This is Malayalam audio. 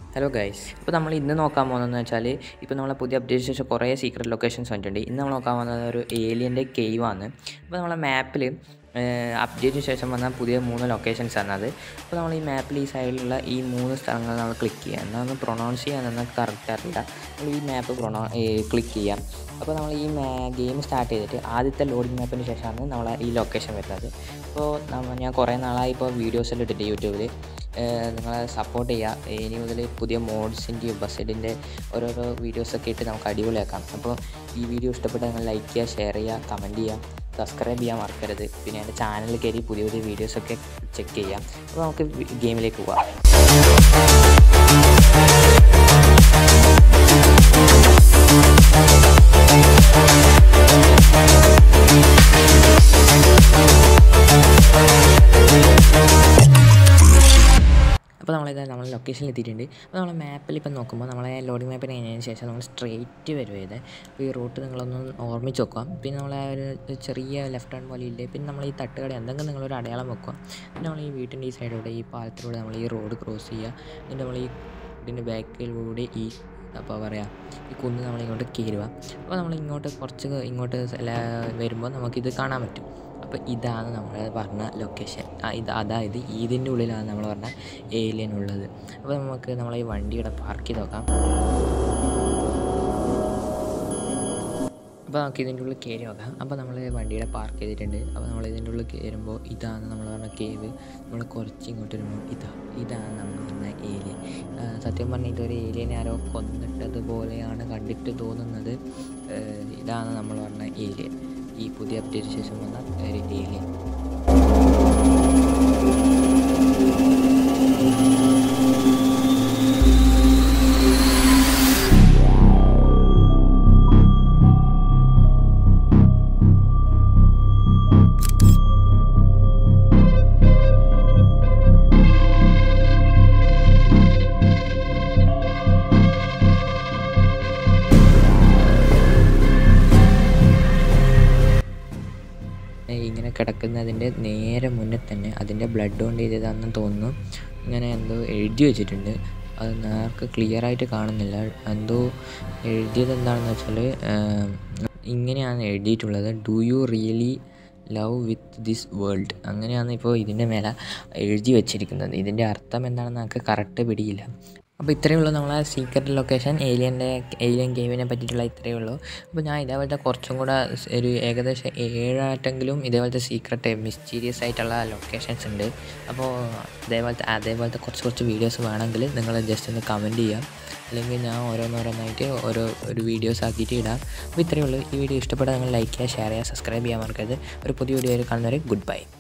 ഹലോ ഗൈസ് ഇപ്പോൾ നമ്മൾ ഇന്ന് നോക്കാൻ പോകുന്നതെന്ന് വെച്ചാൽ ഇപ്പോൾ നമ്മളെ പുതിയ അപ്ഡേറ്റ് ശേഷം കുറേ സീക്രട്ട് ലൊക്കേഷൻസ് വന്നിട്ടുണ്ട് ഇന്ന് നമ്മൾ നോക്കാൻ പോകുന്നത് ഒരു ഏലിയൻ്റെ കേവ് ആണ് അപ്പോൾ നമ്മളെ മാപ്പിൽ അപ്ഡേറ്റിന് ശേഷം വന്ന പുതിയ മൂന്ന് ലൊക്കേഷൻസ് ആണ് അത് അപ്പോൾ നമ്മൾ ഈ മാപ്പിൽ ഈ സൈഡിലുള്ള ഈ മൂന്ന് സ്ഥലങ്ങൾ നമ്മൾ ക്ലിക്ക് ചെയ്യുക എന്നാന്ന് പ്രൊണൗൺസ് ചെയ്യാൻ കറക്റ്റ് അറിയില്ല നമ്മൾ ഈ മാപ്പ് പ്രൊണൗ ക്ലിക്ക് ചെയ്യാം അപ്പോൾ നമ്മൾ ഈ ഗെയിം സ്റ്റാർട്ട് ചെയ്തിട്ട് ആദ്യത്തെ ലോഡിംഗ് മാപ്പിന് ശേഷമാണ് നമ്മൾ ഈ ലൊക്കേഷൻ വരുന്നത് അപ്പോൾ നമ്മ ഞാൻ കുറേ നാളായി ഇപ്പോൾ വീഡിയോസെല്ലാം ഇട്ടിട്ട് യൂട്യൂബിൽ നിങ്ങളെ സപ്പോർട്ട് ചെയ്യുക ഇനി മുതൽ പുതിയ മോഡ്സിൻ്റെയും ബസ്സിൻ്റെ ഓരോരോ വീഡിയോസൊക്കെ ഇട്ട് നമുക്ക് അടിപൊളിയാക്കാം അപ്പോൾ ഈ വീഡിയോ ഇഷ്ടപ്പെട്ടാൽ നിങ്ങൾ ലൈക്ക് ചെയ്യുക ഷെയർ ചെയ്യുക കമൻറ്റ് ചെയ്യുക സബ്സ്ക്രൈബ് ചെയ്യാൻ മറക്കരുത് പിന്നെ എൻ്റെ ചാനലിൽ കയറി പുതിയ പുതിയ വീഡിയോസൊക്കെ ചെക്ക് ചെയ്യാം അപ്പോൾ നമുക്ക് ഗെയിമിലേക്ക് പോവാം അപ്പോൾ നമ്മളിത് നമ്മൾ ലൊക്കേഷനിൽ എത്തിയിട്ടുണ്ട് അപ്പോൾ നമ്മൾ മാപ്പിൽ ഇപ്പം നോക്കുമ്പോൾ നമ്മളെ ലോഡിംഗ് മാപ്പിന് കഴിഞ്ഞതിന് ശേഷം നമ്മൾ സ്ട്രെയിറ്റ് വരും ഇത് അപ്പോൾ ഈ റൂട്ട് നിങ്ങളൊന്ന് ഓർമ്മിച്ച് വെക്കുക പിന്നെ നമ്മൾ ആ ഒരു ചെറിയ ലെഫ്റ്റ് ഹാൻഡ് പോലെ ഇല്ലേ പിന്നെ നമ്മൾ ഈ തട്ടുകട എന്തെങ്കിലും നിങ്ങളൊരു അടയാളം വെക്കുക പിന്നെ നമ്മൾ ഈ വീട്ടിൻ്റെ ഈ സൈഡിലൂടെ ഈ പാലത്തിലൂടെ നമ്മൾ ഈ റോഡ് ക്രോസ് ചെയ്യുക എന്നിട്ട് നമ്മൾ ഈ ഇതിൻ്റെ ബാക്കിലൂടെ ഈ അപ്പോൾ പറയുക ഈ കുന്ന് നമ്മളിങ്ങോട്ട് കയറുക അപ്പോൾ നമ്മൾ ഇങ്ങോട്ട് കുറച്ച് ഇങ്ങോട്ട് വരുമ്പോൾ നമുക്കിത് കാണാൻ പറ്റും അപ്പോൾ ഇതാണ് നമ്മൾ പറഞ്ഞ ലൊക്കേഷൻ ഇത് അതായത് ഇതിൻ്റെ ഉള്ളിലാണ് നമ്മൾ പറഞ്ഞ ഏലിയൻ ഉള്ളത് അപ്പോൾ നമുക്ക് നമ്മളെ ഈ വണ്ടിയുടെ പാർക്ക് ചെയ്ത് നോക്കാം അപ്പോൾ നമുക്ക് ഇതിൻ്റെ ഉള്ളിൽ കയറി നോക്കാം അപ്പോൾ നമ്മൾ വണ്ടിയുടെ പാർക്ക് ചെയ്തിട്ടുണ്ട് അപ്പോൾ നമ്മൾ ഇതിൻ്റെ ഉള്ളിൽ കയറുമ്പോൾ ഇതാണ് നമ്മൾ പറഞ്ഞ കേവ് നമ്മൾ കുറച്ച് ഇങ്ങോട്ട് വരുമ്പോൾ ഇതാ ഇതാണ് നമ്മൾ പറഞ്ഞ ഏലിയൻ സത്യം പറഞ്ഞാൽ ഇതൊരു ഏലിയനെ ആരോ കൊന്നിട്ടതുപോലെയാണ് കണ്ടിട്ട് തോന്നുന്നത് ഇതാണ് നമ്മൾ പറഞ്ഞ ഏലിയൻ ഈ പുതിയ അപ്ഡേറ്റ് ശേഷം വന്ന ഒരു ഏലിയൻ ഇങ്ങനെ കിടക്കുന്നതിൻ്റെ നേരെ മുന്നേ തന്നെ അതിൻ്റെ ബ്ലഡ് കൊണ്ട് ചെയ്തതാണെന്ന് തോന്നുന്നു ഇങ്ങനെ എന്തോ എഴുതി വെച്ചിട്ടുണ്ട് അത് നേർക്ക് ക്ലിയർ ആയിട്ട് കാണുന്നില്ല എന്തോ എഴുതിയത് എന്താണെന്ന് വെച്ചാൽ ഇങ്ങനെയാണ് എഴുതിയിട്ടുള്ളത് do you really love with this world അങ്ങനെയാണ് ഇപ്പോൾ ഇതിൻ്റെ മേലെ എഴുതി വെച്ചിരിക്കുന്നത് ഇതിൻ്റെ അർത്ഥം എന്താണെന്ന് നമുക്ക് കറക്റ്റ് പിടിയില്ല അപ്പോൾ ഇത്രയേ ഉള്ളൂ നമ്മളെ സീക്രട്ട് ലൊക്കേഷൻ ഏലിയൻ്റെ ഏലിയൻ ഗെയിമിനെ പറ്റിയിട്ടുള്ള ഇത്രയേ ഉള്ളൂ അപ്പോൾ ഞാൻ ഇതേപോലത്തെ കുറച്ചും കൂടെ ഒരു ഏകദേശം ഏഴായിട്ടെങ്കിലും ഇതേപോലത്തെ സീക്രട്ട് മിസ്റ്റീരിയസ് ആയിട്ടുള്ള ലൊക്കേഷൻസ് ഉണ്ട് അപ്പോൾ അതേപോലത്തെ അതേപോലത്തെ കുറച്ച് കുറച്ച് വീഡിയോസ് വേണമെങ്കിൽ നിങ്ങൾ ജസ്റ്റ് ഒന്ന് കമൻറ്റ് ചെയ്യാം അല്ലെങ്കിൽ ഞാൻ ഓരോന്നോരോന്നായിട്ട് ഓരോ ഒരു വീഡിയോസ് ആക്കിയിട്ട് ഇടാം അപ്പോൾ ഇത്രയേ ഉള്ളൂ ഈ വീഡിയോ ഇഷ്ടപ്പെട്ടാൽ നിങ്ങൾ ലൈക്ക് ചെയ്യുക ഷെയർ ചെയ്യുക സബ്സ്ക്രൈബ് ചെയ്യാൻ മറക്കരുത് ഒരു പുതിയ വീഡിയോയിൽ കാണുന്നവരെ ഗുഡ് ബൈ